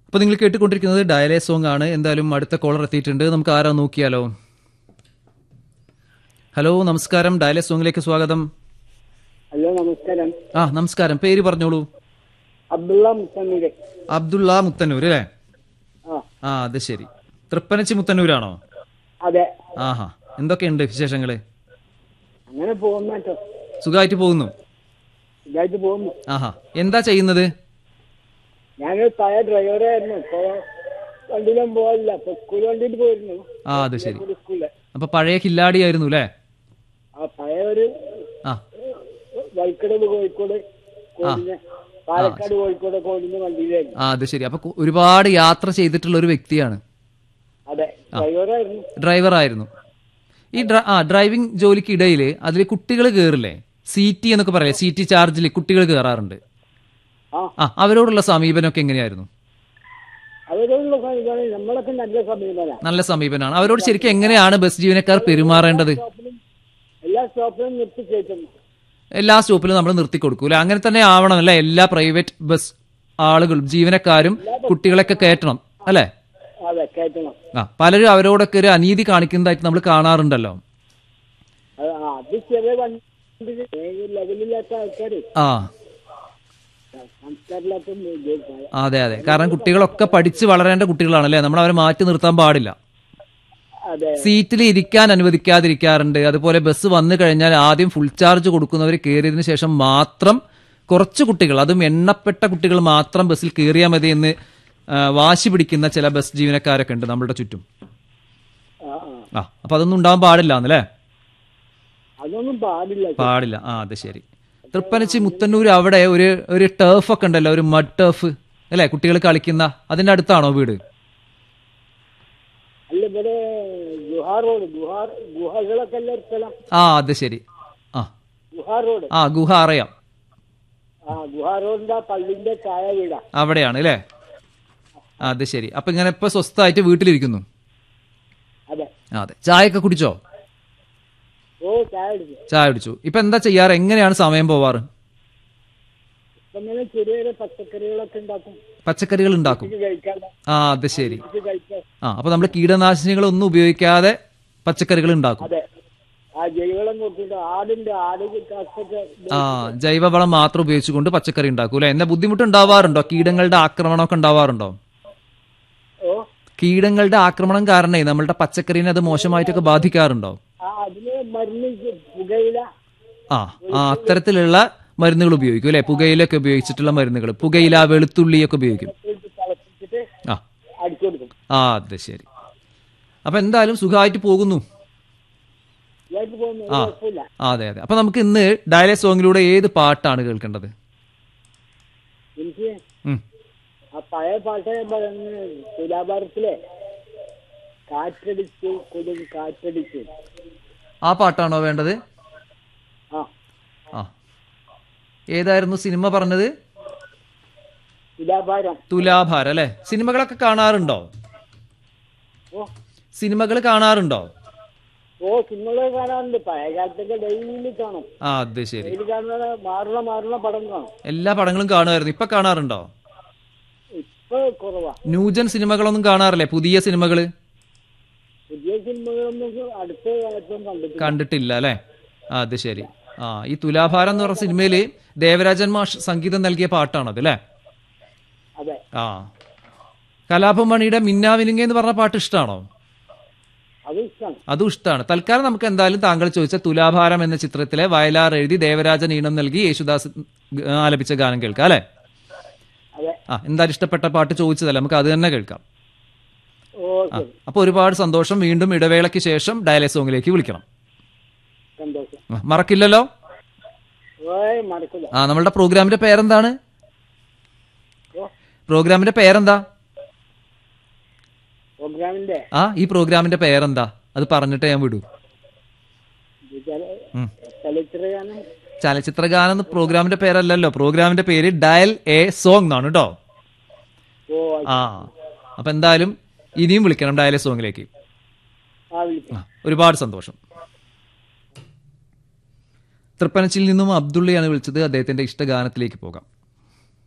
അപ്പോൾ നിങ്ങൾ കേട്ടുകൊണ്ടിരിക്കുന്നത് ഡയലേ സോങ് ആണ് എന്തായാലും അടുത്ത കോളർ എത്തിയിട്ടുണ്ട് നമുക്ക് ആരാ നോക്കിയാലോ ഹലോ നമസ്കാരം ഡയലേ സോങ്ങിലേക്ക് സ്വാഗതം ഹലോ നമസ്കാരം ആ നമസ്കാരം പേര് പറഞ്ഞോളൂ അബ്ദുള്ള മുത്തണ്ണൂര് അബ്ദുള്ള മുത്തന്നൂർ അല്ലേ ആ ആ അത് ശരി തൃപ്പനച്ചി മുത്തന്നൂരാണോ അതെ ആഹാ എന്തൊക്കെയുണ്ട് വിശേഷങ്ങള് അങ്ങനെ പോകുന്നു കേട്ടോ സുഖമായിട്ട് പോകുന്നു ഇതായിട്ട് പോകുന്നു ആഹാ എന്താ ചെയ്യുന്നത് ഞാനൊരു പഴയ ഡ്രൈവറായിരുന്നു ഇപ്പൊ വണ്ടിയിലും പോകില്ല ഇപ്പൊ സ്കൂൾ വണ്ടിയിൽ പോയിരുന്നു ആ അത് ശരി ഒരു സ്കൂളില് അപ്പൊ പഴയ കില്ലാടിയായിരുന്നു അല്ലേ ആ പഴയ ഒരു ആ വൈക്കടവ് കോഴിക്കോട് കോഴിഞ്ഞ് പാലക്കാട് കോഴിക്കോട് കോഴിഞ്ഞ വണ്ടിയിലായിരുന്നു ആ അത് ശരി അപ്പൊ കു- ഒരുപാട് യാത്ര ചെയ്തിട്ടുള്ള ഒരു വ്യക്തിയാണ് അതെ ഡ്രൈവറായിരുന്നു ഡ്രൈവറായിരുന്നു ഈ ഡ്ര- ആ ഡ്രൈവിംഗ് ജോലിക്ക് ഇടയിൽ അതിൽ കുട്ടികൾ കയറില്ലേ സി ടി എന്നൊക്കെ പറയില്ലേ സി ടി ചാർജിൽ കുട്ടികൾ കയറാറുണ്ട് ആ ആ അവരോടുള്ള സമീപനമൊക്കെ എങ്ങനെയായിരുന്നു അവരോടുള്ള സമീപനം നമ്മളൊക്കെ നല്ല സമീപന നല്ല സമീപനമാണ് അവരോട് ശരിക്കും എങ്ങനെയാണ് ബസ് ജീവനക്കാർ പെരുമാറേണ്ടത് എല്ലാ സ്റ്റോപ്പിലും നിർത്തി കയറ്റുന്നു എല്ലാ സ്റ്റോപ്പിലും നമ്മൾ നിർത്തി കൊടുക്കൂല അങ്ങനെ തന്നെ ആവണം അല്ലെ എല്ലാ പ്രൈവറ്റ് ബസ് ആളുകളും ജീവനക്കാരും കുട്ടികളെയൊക്കെ കയറ്റണം അല്ലെ അതെ കയറ്റണം ആ പലരും അവരോടൊക്കെ ഒരു അനീതി കാണിക്കുന്നതായിട്ട് നമ്മൾ കാണാറുണ്ടല്ലോ അത് ആ, അത് ചെറിയ വണ്ടി ലെവലില്ലാത്ത ആൾക്കാര് ആ സംസ്കാരമില്ലാത്ത ഉദ്യോഗസ്ഥര്. അതെ അതെ കാരണം കുട്ടികളൊക്കെ പഠിച്ച് വളരേണ്ട കുട്ടികളാണ് അല്ലേ നമ്മൾ അവരെ മാറ്റി നിർത്താൻ പാടില്ല അതെ സീറ്റിൽ ഇരിക്കാൻ അനുവദിക്കാതിരിക്കാറുണ്ട് അതുപോലെ ബസ് വന്നു കഴിഞ്ഞാൽ ആദ്യം ഫുൾ ചാർജ് കൊടുക്കുന്നവർ കയറിയതിനു ശേഷം മാത്രം കുറച്ച് കുട്ടികൾ അതും എണ്ണപ്പെട്ട കുട്ടികൾ മാത്രം ബസ്സിൽ കയറിയാൽ മതി എന്ന് ആ, വാശി പിടിക്കുന്ന ചില ബസ് ജീവനക്കാരൊക്കെ ഉണ്ട് നമ്മുടെ ചുറ്റും ആ ആ ആ അപ്പൊ അതൊന്നും ഉണ്ടാവാൻ പാടില്ല എന്നല്ലേ അതൊന്നും പാടില്ല പാടില്ല ആ അത് ശരി തൃപ്പനച്ചി മുത്തന്നൂർ അവിടെ ഒരു ഒരു ടേഫ് ഒക്കെ ഉണ്ടല്ലോ ഒരു മഡ് ടേഫ് അല്ലേ കുട്ടികൾ കളിക്കുന്ന അതിന്റെ അടുത്താണോ വീട് അല്ല ഇവിടെ ഗുഹാർ റോഡ് ഗുഹാർ ഗുഹകളൊക്കെ ഉള്ള ഒരു സ്ഥലം ആ അത് ശരി ആ ഗുഹാർ റോഡ് ആ ഗുഹ അറിയാം ആ ഗുഹാർ റോഡിന്റെ ആ പള്ളിന്റെ ചായ വീടാ അവിടെയാണ് അല്ലേ ആ, അത് ശരി അപ്പൊ ഇങ്ങനെ ഇപ്പൊ സ്വസ്ഥമായിട്ട് വീട്ടിലിരിക്കുന്നു അതെ ആ, അതെ ചായയൊക്കെ കുടിച്ചോ ഓ ചായ അടിച്ചു ചായ കുടിച്ചു ഇപ്പൊ എന്താ ചെയ്യാറ് എങ്ങനെയാണ് സമയം പോവാറ് ഇപ്പൊ ഇങ്ങനെ ചെറിയ ചെറിയ പച്ചക്കറികളൊക്കെ ഉണ്ടാക്കും പച്ചക്കറികൾ ഉണ്ടാക്കും ഇത് കഴിക്കാതെ ആ അത് ശരി ഇത് കഴിക്കാൻ ആ അപ്പൊ നമ്മൾ കീടനാശിനികളൊന്നും ഉപയോഗിക്കാതെ പച്ചക്കറികൾ ഉണ്ടാക്കും അതെ ആ ജൈവവളം കൊടുത്തിട്ട് ആടുണ്ട് ആട് കാശൊക്കെ ആ ജൈവവളം മാത്രം ഉപയോഗിച്ചുകൊണ്ട് പച്ചക്കറി ഉണ്ടാക്കും അല്ലെ എന്താ ബുദ്ധിമുട്ട് ഉണ്ടാവാറുണ്ടോ കീടങ്ങളുടെ ആക്രമണമൊക്കെ ഉണ്ടാവാറുണ്ടോ ഓ കീടങ്ങളുടെ ആക്രമണം കാരണേ നമ്മളുടെ പച്ചക്കറിനെ അത് മോശമായിട്ടൊക്കെ ബാധിക്കാറുണ്ടോ ആ അതിന് മരുന്ന് ഇത് പുകയില ആ ആ അത്തരത്തിലുള്ള മരുന്നുകൾ ഉപയോഗിക്കും അല്ലെ പുകയിലൊക്കെ ഉപയോഗിച്ചിട്ടുള്ള മരുന്നുകൾ പുകയില വെളുത്തുള്ളിയൊക്കെ ഉപയോഗിക്കും ഇട്ട് തിളപ്പിച്ചിട്ട് ആ അടിച്ചു കൊടുക്കും ആ അത് ശരി അപ്പൊ എന്തായാലും സുഖമായിട്ട് പോകുന്നു ഇതായിട്ട് പോകുന്നു ഒരു ആ കുഴപ്പമില്ല ആ, അതെ അതെ അപ്പൊ നമുക്ക് ഇന്ന് ഡയലേ സോങ്ങിലൂടെ ഏത് പാട്ടാണ് കേൾക്കേണ്ടത് എനിക്ക് ഉം. ആ പഴയ പാട്ട് ഞാൻ പറയുന്നത് തുലാഭാരത്തിലെ കാറ്റടിച്ചു കൊടും കാറ്റടിച്ചു ആ പാട്ടാണോ വേണ്ടത് ആ ആ ഏതായിരുന്നു സിനിമ പറഞ്ഞത് തുലാഭാരം തുലാഭാര അല്ലെ സിനിമകളൊക്കെ കാണാറുണ്ടോ ഓ സിനിമകൾ കാണാറുണ്ടോ ഓ സിനിമകൾ കാണാറുണ്ട് പഴയ കാലത്തൊക്കെ ഡെയിലി കാണും ആ അത് ശരി ഡെയിലി കാണുന്ന മാറുന്ന മാറുന്ന പടം കാണും എല്ലാ പടങ്ങളും കാണുമായിരുന്നു ഇപ്പൊ കാണാറുണ്ടോ ഇപ്പൊ കുറവാ ന്യൂജൻ സിനിമകളൊന്നും കാണാറില്ലേ പുതിയ സിനിമകള് പുതിയ സിനിമകളൊന്നും അടുത്ത കാലത്തും കണ്ടിട്ടില്ല കണ്ടിട്ടില്ല അല്ലെ ആ അത് ശരി ആ ഈ തുലാഭാരം എന്ന് പറഞ്ഞ സിനിമയില് ദേവരാജൻ മാഷ് സംഗീതം നൽകിയ പാട്ടാണത് അല്ലേ അതെ ആ കലാഭം മണിയുടെ മിന്നാവിനുങ്ങ എന്ന് പറഞ്ഞ പാട്ട് ഇഷ്ടമാണോ അത് ഇഷ്ടമാണ് അതും ഇഷ്ടമാണ് തൽക്കാലം നമുക്ക് എന്തായാലും താങ്കൾ ചോദിച്ച തുലാഭാരം എന്ന ചിത്രത്തിലെ വയലാർ എഴുതി ദേവരാജൻ ഈണം നൽകി യേശുദാസ് ആലപിച്ച ഗാനം കേൾക്കാം അല്ലെ അതെ ആ എന്തായാലും ഇഷ്ടപ്പെട്ട പാട്ട് ചോദിച്ചതല്ല നമുക്ക് അത് തന്നെ കേൾക്കാം ഓ ശരി അപ്പൊ ഒരുപാട് സന്തോഷം വീണ്ടും ഇടവേളയ്ക്ക് ശേഷം ഡയലേ സോങ്ങിലേക്ക് വിളിക്കണം സന്തോഷം ആ, മറക്കില്ലല്ലോ ഓയ് മറക്കില്ല ആ നമ്മളുടെ പ്രോഗ്രാമിന്റെ പേരെന്താണ് ഓ പ്രോഗ്രാമിന്റെ പേരെന്താ പ്രോഗ്രാമിന്റെ ആ ഈ പ്രോഗ്രാമിന്റെ പേരെന്താ അത് പറഞ്ഞിട്ട് ഞാൻ വിടൂ ഉം. ചലച്ചിത്രഗാനം ചലച്ചിത്രഗാനം എന്ന പ്രോഗ്രാമിന്റെ പേരല്ലല്ലോ പ്രോഗ്രാമിന്റെ പേര് ഡയൽ എ സോങ് എന്നാണ് കേട്ടോ ഓ ആ അപ്പൊ എന്തായാലും ഇനിയും വിളിക്കണം ഡയൽ എ സോങ്ങിലേക്ക് ആ വിളിക്കാം ആ, ഒരുപാട് സന്തോഷം തൃപ്പനച്ചിൽ നിന്നും അബ്ദുള്ളയാണ് വിളിച്ചത് അദ്ദേഹത്തിന്റെ ഇഷ്ടഗാനത്തിലേക്ക് പോകാം